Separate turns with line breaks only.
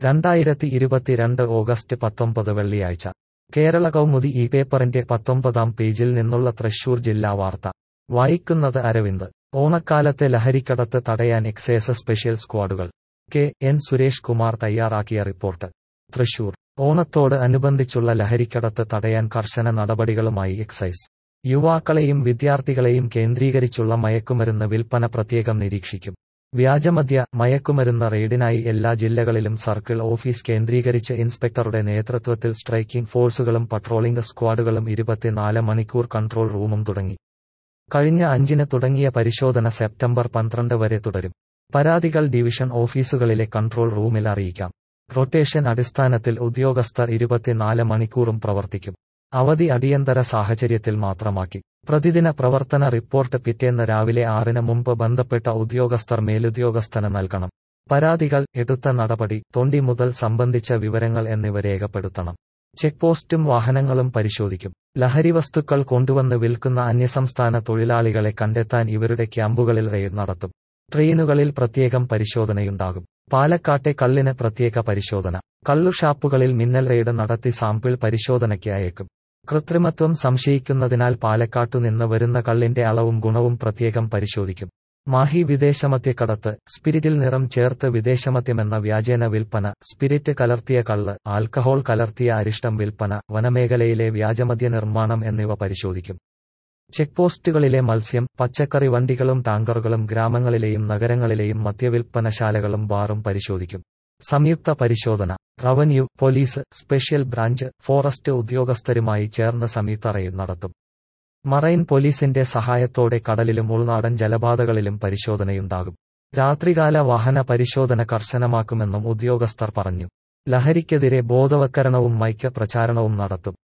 രണ്ടായിരത്തി ഇരുപത്തിരണ്ട് ഓഗസ്റ്റ് പത്തൊമ്പത് വെള്ളിയാഴ്ച കേരള കൗമുദി ഈ പേപ്പറിന്റെ പത്തൊമ്പതാം പേജിൽ നിന്നുള്ള തൃശൂർ ജില്ലാ വാർത്ത വായിക്കുന്നത് അരവിന്ദ് ഓണക്കാലത്തെ ലഹരിക്കടത്ത് തടയാൻ എക്സൈസ് സ്പെഷ്യൽ സ്ക്വാഡുകൾ കെ എൻ സുരേഷ് കുമാർ തയ്യാറാക്കിയ റിപ്പോർട്ട് തൃശൂർ ഓണത്തോട് അനുബന്ധിച്ചുള്ള ലഹരിക്കടത്ത് തടയാൻ കർശന നടപടികളുമായി എക്സൈസ് യുവാക്കളെയും വിദ്യാർത്ഥികളെയും കേന്ദ്രീകരിച്ചുള്ള മയക്കുമരുന്ന് വിൽപ്പന പ്രത്യേകം നിരീക്ഷിക്കും വ്യാജമദ്യ മയക്കുമരുന്ന് റെയ്ഡിനായി എല്ലാ ജില്ലകളിലും സർക്കിൾ ഓഫീസ് കേന്ദ്രീകരിച്ച് ഇൻസ്പെക്ടറുടെ നേതൃത്വത്തിൽ സ്ട്രൈക്കിംഗ് ഫോഴ്സുകളും പട്രോളിംഗ് സ്ക്വാഡുകളും ഇരുപത്തിനാല് മണിക്കൂർ കൺട്രോൾ റൂമും തുടങ്ങി കഴിഞ്ഞ അഞ്ചിന് തുടങ്ങിയ പരിശോധന സെപ്റ്റംബർ പന്ത്രണ്ട് വരെ തുടരും പരാതികൾ ഡിവിഷൻ ഓഫീസുകളിലെ കൺട്രോൾ റൂമിൽ അറിയിക്കാം റൊട്ടേഷൻ അടിസ്ഥാനത്തിൽ ഉദ്യോഗസ്ഥർ ഇരുപത്തിനാല് മണിക്കൂറും പ്രവർത്തിക്കും അവധി അടിയന്തര സാഹചര്യത്തിൽ മാത്രമാക്കി പ്രതിദിന പ്രവർത്തന റിപ്പോർട്ട് പിറ്റേന്ന് രാവിലെ ആറിന് മുമ്പ് ബന്ധപ്പെട്ട ഉദ്യോഗസ്ഥർ മേലുദ്യോഗസ്ഥന് നൽകണം പരാതികൾ എടുത്ത നടപടി തൊണ്ടി മുതൽ സംബന്ധിച്ച വിവരങ്ങൾ എന്നിവ രേഖപ്പെടുത്തണം ചെക്ക് പോസ്റ്റും വാഹനങ്ങളും പരിശോധിക്കും ലഹരി വസ്തുക്കൾ കൊണ്ടുവന്ന് വിൽക്കുന്ന അന്യസംസ്ഥാന തൊഴിലാളികളെ കണ്ടെത്താൻ ഇവരുടെ ക്യാമ്പുകളിൽ റെയ്ഡ് നടത്തും ട്രെയിനുകളിൽ പ്രത്യേകം പരിശോധനയുണ്ടാകും പാലക്കാട്ടെ കള്ളിന് പ്രത്യേക പരിശോധന കള്ളുഷാപ്പുകളിൽ മിന്നൽ റെയ്ഡ് നടത്തി സാമ്പിൾ പരിശോധനയ്ക്ക് അയക്കും കൃത്രിമത്വം സംശയിക്കുന്നതിനാൽ പാലക്കാട്ടുനിന്ന് വരുന്ന കള്ളിന്റെ അളവും ഗുണവും പ്രത്യേകം പരിശോധിക്കും മാഹി വിദേശമദ്യക്കടത്ത് സ്പിരിറ്റിൽ നിറം ചേർത്ത് വിദേശമദ്യമെന്ന വ്യാജേന വിൽപ്പന സ്പിരിറ്റ് കലർത്തിയ കള്ള് ആൽക്കഹോൾ കലർത്തിയ അരിഷ്ടം വിൽപ്പന വനമേഖലയിലെ വ്യാജമദ്യ നിർമ്മാണം എന്നിവ പരിശോധിക്കും ചെക്ക് പോസ്റ്റുകളിലെ മത്സ്യം പച്ചക്കറി വണ്ടികളും ടാങ്കറുകളും ഗ്രാമങ്ങളിലെയും നഗരങ്ങളിലെയും മദ്യവിൽപ്പനശാലകളും ബാറും പരിശോധിക്കും സംയുക്ത പരിശോധന revenue police special branch forest ഉദ്യോഗസ്ഥരുമായി ചേർന്ന് സംയുക്ത റെയ്ഡ് നടത്തും മറൈൻ പോലീസിന്റെ സഹായത്തോടെ കടലിലും ഉൾനാടൻ ജലപാതകളിലും പരിശോധനയുണ്ടാകും രാത്രികാല വാഹന പരിശോധന കർശനമാക്കുമെന്നും ഉദ്യോഗസ്ഥർ പറഞ്ഞു ലഹരിക്കെതിരെ ബോധവൽക്കരണവും മൈക്യ പ്രചാരണവും നടത്തും